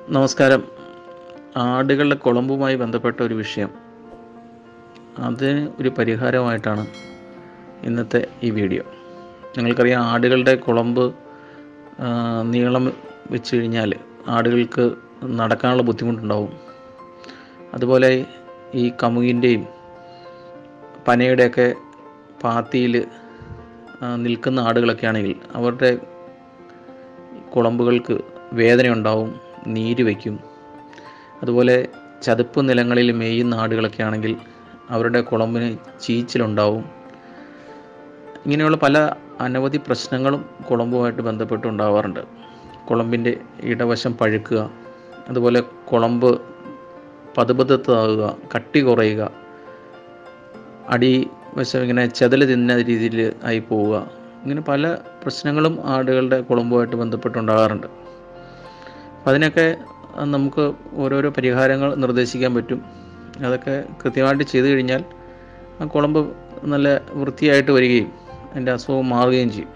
നമസ്കാരം ആടുകളുടെ കുളമ്പുമായി ബന്ധപ്പെട്ട ഒരു വിഷയം അതിന് ഒരു പരിഹാരമായിട്ടാണ് ഇന്നത്തെ ഈ വീഡിയോ നിങ്ങൾക്കറിയാം ആടുകളുടെ കുളമ്പ് ആ, നീളം വെച്ച് കഴിഞ്ഞാൽ ആടുകൾക്ക് നടക്കാനുള്ള ബുദ്ധിമുട്ടുണ്ടാവും അതുപോലെ ഈ കമുകിൻ്റെയും പനയുടെയൊക്കെ പാത്തിയിൽ നിൽക്കുന്ന ആടുകളൊക്കെ ആണെങ്കിൽ അവരുടെ കുളമ്പുകൾക്ക് വേദന ഉണ്ടാവും നീര് വയ്ക്കും അതുപോലെ ചതുപ്പ് നിലങ്ങളിൽ മേയുന്ന ആടുകളൊക്കെ ആണെങ്കിൽ അവരുടെ കുളമ്പിന് ചീച്ചിലുണ്ടാവും ഇങ്ങനെയുള്ള പല അനവധി പ്രശ്നങ്ങളും കുളമ്പുമായിട്ട് ബന്ധപ്പെട്ടുണ്ടാവാറുണ്ട് കുളമ്പിൻ്റെ ഇടവശം പഴുക്കുക അതുപോലെ കുളമ്പ് പതുപതത്താവുക കട്ടി കുറയുക അടി വശം ഇങ്ങനെ ചെതല് തിന്ന രീതിയിൽ ആയി പോവുക ഇങ്ങനെ പല പ്രശ്നങ്ങളും ആടുകളുടെ കുളമ്പുമായിട്ട് ബന്ധപ്പെട്ടുണ്ടാകാറുണ്ട് അപ്പം അതിനൊക്കെ നമുക്ക് ഓരോരോ പരിഹാരങ്ങൾ നിർദ്ദേശിക്കാൻ പറ്റും അതൊക്കെ കൃത്യമായിട്ട് ചെയ്തു കഴിഞ്ഞാൽ ആ കുളമ്പ് നല്ല വൃത്തിയായിട്ട് വരികയും അതിൻ്റെ അസുഖം മാറുകയും ചെയ്യും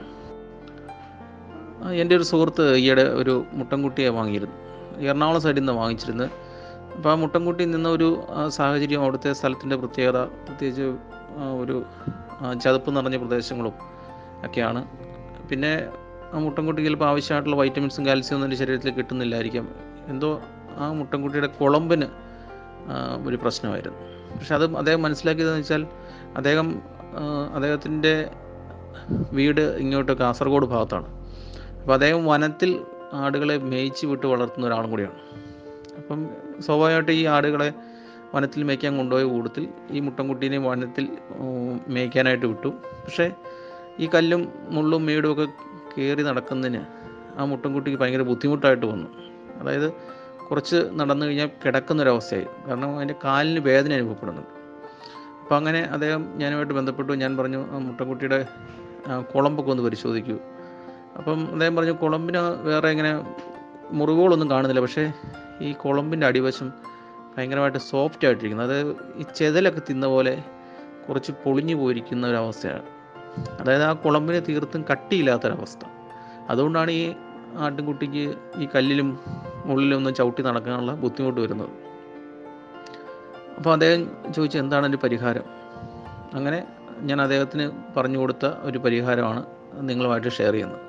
ആ, എൻ്റെ ഒരു സുഹൃത്ത് ഈയിടെ ഒരു മുട്ടൻകുട്ടിയെ വാങ്ങിയിരുന്നു എറണാകുളം സൈഡിൽ നിന്ന് വാങ്ങിച്ചിരുന്നത് അപ്പോൾ ആ മുട്ടൻകുട്ടി നിന്ന ഒരു ആ, സാഹചര്യം അവിടുത്തെ സ്ഥലത്തിൻ്റെ പ്രത്യേകത പ്രത്യേകിച്ച് ആ, ഒരു ആ, ചതുപ്പ് നിറഞ്ഞ പ്രദേശങ്ങളും ഒക്കെയാണ് പിന്നെ ആ മുട്ടൻകുട്ടിക്ക് ചിലപ്പോൾ ആവശ്യമായിട്ടുള്ള വൈറ്റമിൻസും കാൽസ്യം ഒന്നും എൻ്റെ ശരീരത്തിൽ കിട്ടുന്നില്ലായിരിക്കാം എന്തോ ആ മുട്ടൻകുട്ടിയുടെ കുളമ്പിന് ആ, ഒരു പ്രശ്നമായിരുന്നു പക്ഷെ അത് അദ്ദേഹം മനസ്സിലാക്കിയതെന്ന് വെച്ചാൽ അദ്ദേഹം ആ, അദ്ദേഹത്തിൻ്റെ വീട് ഇങ്ങോട്ട് കാസർഗോഡ് ഭാഗത്താണ് അപ്പോൾ അദ്ദേഹം വനത്തിൽ ആടുകളെ മേയിച്ച് വിട്ട് വളർത്തുന്ന ഒരാളും കൂടിയാണ് അപ്പം സ്വാഭാവികമായിട്ട് ഈ ആടുകളെ വനത്തിൽ മേയ്ക്കാൻ കൊണ്ടുപോയ കൂട്ടത്തിൽ ഈ മുട്ടൻകുട്ടീനെ വനത്തിൽ ഉം, മേയ്ക്കാനായിട്ട് വിട്ടു പക്ഷേ ഈ കല്ലും മുള്ളും മേടും ഒക്കെ കയറി നടക്കുന്നതിന് ആ മുട്ടൻകുട്ടിക്ക് ഭയങ്കര ബുദ്ധിമുട്ടായിട്ട് വന്നു അതായത് കുറച്ച് നടന്നു കഴിഞ്ഞാൽ കിടക്കുന്നൊരവസ്ഥയായി കാരണം അതിൻ്റെ കാലിന് വേദന അനുഭവപ്പെടുന്നുണ്ട് അപ്പോൾ അങ്ങനെ അദ്ദേഹം ഞാനുമായിട്ട് ബന്ധപ്പെട്ടു ഞാൻ പറഞ്ഞു ആ മുട്ടൻകുട്ടിയുടെ ആ, കുളമ്പൊക്കെ ഒന്ന് പരിശോധിക്കൂ അപ്പം അദ്ദേഹം പറഞ്ഞു കുളമ്പിന് വേറെ ഇങ്ങനെ മുറിവുകളൊന്നും കാണുന്നില്ല പക്ഷേ ഈ കുളമ്പിൻ്റെ അടിവശം ഭയങ്കരമായിട്ട് സോഫ്റ്റ് ആയിട്ടിരിക്കുന്നത് അത് ഈ ചെതലൊക്കെ തിന്ന പോലെ കുറച്ച് പൊളിഞ്ഞു പോയിരിക്കുന്ന ഒരവസ്ഥയാണ് അതായത് ആ കുളമ്പിന് തീർത്തും കട്ടിയില്ലാത്തൊരവസ്ഥ അതുകൊണ്ടാണ് ഈ ആട്ടിൻകുട്ടിക്ക് ഈ കല്ലിലും മുള്ളിലും ഒന്നും ചവിട്ടി നടക്കാനുള്ള ബുദ്ധിമുട്ട് വരുന്നത് അപ്പോൾ അദ്ദേഹം ചോദിച്ചു എന്താണ് അതിൻ്റെ പരിഹാരം അങ്ങനെ ഞാൻ അദ്ദേഹത്തിന് പറഞ്ഞു കൊടുത്ത ഒരു പരിഹാരമാണ് നിങ്ങളുമായിട്ട് ഷെയർ ചെയ്യുന്നത്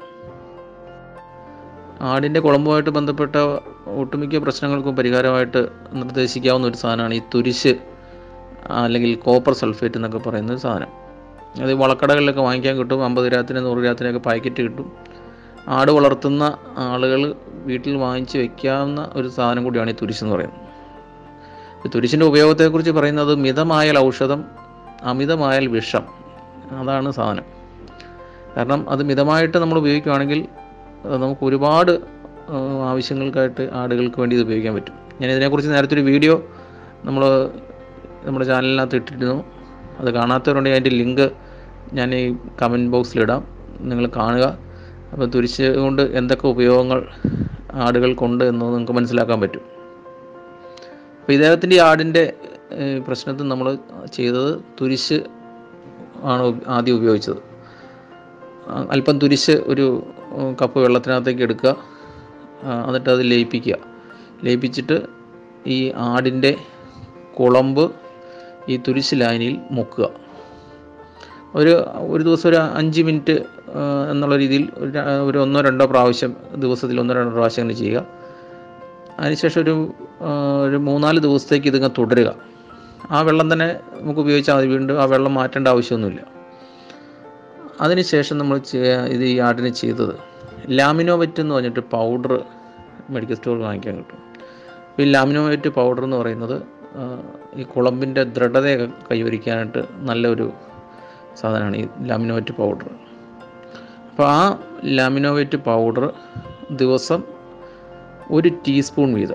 ആടിൻ്റെ കുളമ്പുമായിട്ട് ബന്ധപ്പെട്ട ഒട്ടുമിക്ക പ്രശ്നങ്ങൾക്കും പരിഹാരമായിട്ട് നിർദ്ദേശിക്കാവുന്ന ഒരു സാധനമാണ് ഈ തുരിശ് അല്ലെങ്കിൽ കോപ്പർ സൾഫേറ്റ് എന്നൊക്കെ പറയുന്ന ഒരു സാധനം അത് ഈ വളക്കടകളിലൊക്കെ വാങ്ങിക്കാൻ കിട്ടും അമ്പത് രാത്തിന് നൂറ് രാത്തിനൊക്കെ പാക്കറ്റ് കിട്ടും ആട് വളർത്തുന്ന ആളുകൾ വീട്ടിൽ വാങ്ങിച്ച് വെക്കാവുന്ന ഒരു സാധനം കൂടിയാണ് ഈ തുരിശ് എന്ന് പറയുന്നത് ഈ തുരിശിൻ്റെ ഉപയോഗത്തെക്കുറിച്ച് പറയുന്നത് മിതമായാൽ ഔഷധം അമിതമായാൽ വിഷം അതാണ് സാധനം കാരണം അത് മിതമായിട്ട് നമ്മൾ ഉപയോഗിക്കുകയാണെങ്കിൽ അത് നമുക്ക് ഒരുപാട് ആ, ആവശ്യങ്ങൾക്കായിട്ട് ആടുകൾക്ക് വേണ്ടി ഇത് ഉപയോഗിക്കാൻ പറ്റും ഞാൻ ഇതിനെക്കുറിച്ച് നേരത്തെ ഒരു വീഡിയോ നമ്മൾ നമ്മുടെ ചാനലിനകത്ത് ഇട്ടിരുന്നു അത് കാണാത്തവരുണ്ടെങ്കിൽ അതിൻ്റെ ലിങ്ക് ഞാൻ ഈ കമൻറ്റ് ബോക്സിലിടാം നിങ്ങൾ കാണുക അപ്പോൾ തുരിശ് കൊണ്ട് എന്തൊക്കെ ഉപയോഗങ്ങൾ ആടുകൾക്കുണ്ട് എന്ന് നിങ്ങൾക്ക് മനസ്സിലാക്കാൻ പറ്റും അപ്പോൾ ഇദ്ദേഹത്തിൻ്റെ ഈ ആടിൻ്റെ ഏഹ്, പ്രശ്നത്തിൽ നമ്മൾ ചെയ്തത് തുരിശ് ആണ് ഉപ- ആദ്യം ഉപയോഗിച്ചത് ആ, അല്പം തുരിശ് ഒരു ഉം, കപ്പ് വെള്ളത്തിനകത്തേക്ക് എടുക്കുക ആ, എന്നിട്ട് അത് ലയിപ്പിക്കുക ലയിപ്പിച്ചിട്ട് ഈ ആടിൻ്റെ കുളമ്പ് ഈ തുരിശ് ലായനിയിൽ മുക്കുക ഒരു ഒരു ദിവസം ഒരു അഞ്ച് മിനിറ്റ് ആ, എന്നുള്ള രീതിയിൽ ഒരു ര- ഒരു ഒന്നോ രണ്ടോ പ്രാവശ്യം ദിവസത്തിൽ ഒന്നോ രണ്ടോ പ്രാവശ്യം അങ്ങനെ ചെയ്യുക അതിനുശേഷം ഒരു ആ, ഒരു മൂന്നാല് ദിവസത്തേക്ക് ഇതിങ്ങ് തുടരുക ആ വെള്ളം തന്നെ നമുക്ക് ഉപയോഗിച്ചാൽ മതി വീണ്ടും ആ വെള്ളം മാറ്റേണ്ട ആവശ്യമൊന്നുമില്ല അതിനുശേഷം നമ്മൾ ചെയ്യ- ഇത് ഈ ആടിന് ചെയ്തത് ലാമിനോവെറ്റ് എന്ന് പറഞ്ഞിട്ട് പൗഡർ മെഡിക്കൽ സ്റ്റോറിൽ വാങ്ങിക്കാൻ കിട്ടും അപ്പോൾ ഈ ലാമിനോവെറ്റ് പൗഡർ എന്ന് പറയുന്നത് ആ, ഈ കുളമ്പിൻ്റെ ദൃഢതയൊക്കെ കൈവരിക്കാനായിട്ട് നല്ലൊരു സാധനമാണ് ഈ ലാമിനോവെറ്റ് പൗഡർ അപ്പോൾ ആ ലാമിനോവെറ്റ് പൗഡർ ദിവസം ഒരു ടീസ്പൂൺ വീതം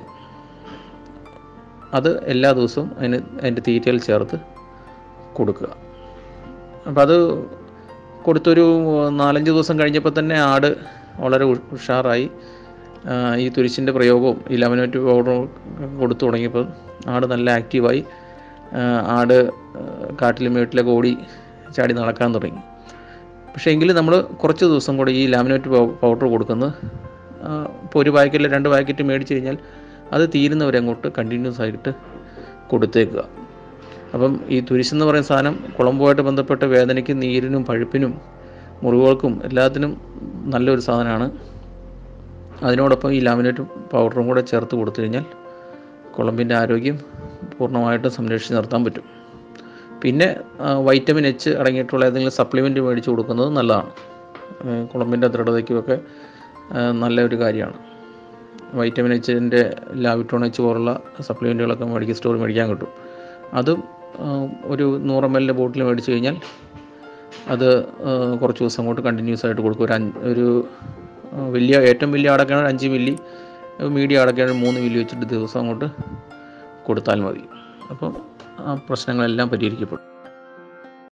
അത് എല്ലാ ദിവസവും അതിന് അതിൻ്റെ തീറ്റയിൽ ചേർത്ത് കൊടുക്കുക അപ്പം അത് കൊടുത്തൊരു നാലഞ്ച് ദിവസം കഴിഞ്ഞപ്പോൾ തന്നെ ആട് വളരെ ഉ- ഉഷാറായി ആ, ഈ തുരിശിൻ്റെ പ്രയോഗവും ഈ ലെമനേറ്റ് പൗഡറും കൊടുത്തു തുടങ്ങിയപ്പോൾ ആട് നല്ല ആക്റ്റീവായി ആ, ആട് ആ, കാട്ടിലും വീട്ടിലൊക്കെ ഓടി ചാടി നടക്കാൻ തുടങ്ങി പക്ഷേ എങ്കിലും നമ്മൾ കുറച്ച് ദിവസം കൂടെ ഈ ലാമിനേറ്റ് പൗഡർ കൊടുക്കുന്നത് ഇപ്പോൾ ഒരു പാക്കറ്റിൽ രണ്ട് പാക്കറ്റ് മേടിച്ച് കഴിഞ്ഞാൽ അത് തീരുന്നവരെ അങ്ങോട്ട് കണ്ടിന്യൂസ് ആയിട്ട് കൊടുത്തേക്കുക അപ്പം ഈ തുരിശെന്ന് പറയുന്ന സാധനം കുളമ്പുമായിട്ട് ബന്ധപ്പെട്ട വേദനയ്ക്കും നീരിനും പഴുപ്പിനും മുറിവുകൾക്കും എല്ലാത്തിനും നല്ലൊരു സാധനമാണ് അതിനോടൊപ്പം ഈ ലാമിനേറ്റ് പൗഡറും കൂടെ ചേർത്ത് കൊടുത്തു കഴിഞ്ഞാൽ കുളമ്പിൻ്റെ ആരോഗ്യം പൂർണ്ണമായിട്ടും സംരക്ഷിച്ച് നിർത്താൻ പറ്റും പിന്നെ ആ, വൈറ്റമിൻ എച്ച് അടങ്ങിയിട്ടുള്ള ഏതെങ്കിലും സപ്ലിമെൻറ്റ് മേടിച്ച് കൊടുക്കുന്നത് നല്ലതാണ് ഏ, കുളമ്പിൻ്റെ ദൃഢതയ്ക്കുമൊക്കെ ആ, നല്ലൊരു കാര്യമാണ് വൈറ്റമിൻ എച്ചിൻ്റെ ലാവിറ്റോൺ എച്ച് പോലുള്ള സപ്ലിമെൻറ്റുകളൊക്കെ മെഡിക്കൽ സ്റ്റോറിൽ മേടിക്കാൻ കിട്ടും അതും ആ, ഒരു നൂറ് എം എല്ലിൻ്റെ ബോട്ടിൽ മേടിച്ച് കഴിഞ്ഞാൽ അത് ആ, കുറച്ച് ദിവസം അങ്ങോട്ട് കണ്ടിന്യൂസ് ആയിട്ട് കൊടുക്കും ഒരു അഞ്ച് ഒരു ആ, വലിയ ഏറ്റവും വലിയ അടക്കാണ് അഞ്ച് മില്ലി മീഡിയം അടക്കാണ് മൂന്ന് മില്ലി വെച്ചിട്ട് ദിവസം അങ്ങോട്ട് കൊടുത്താൽ മതി അപ്പോൾ ആ പ്രശ്നങ്ങളെല്ലാം പരിഹരിക്കപ്പെടും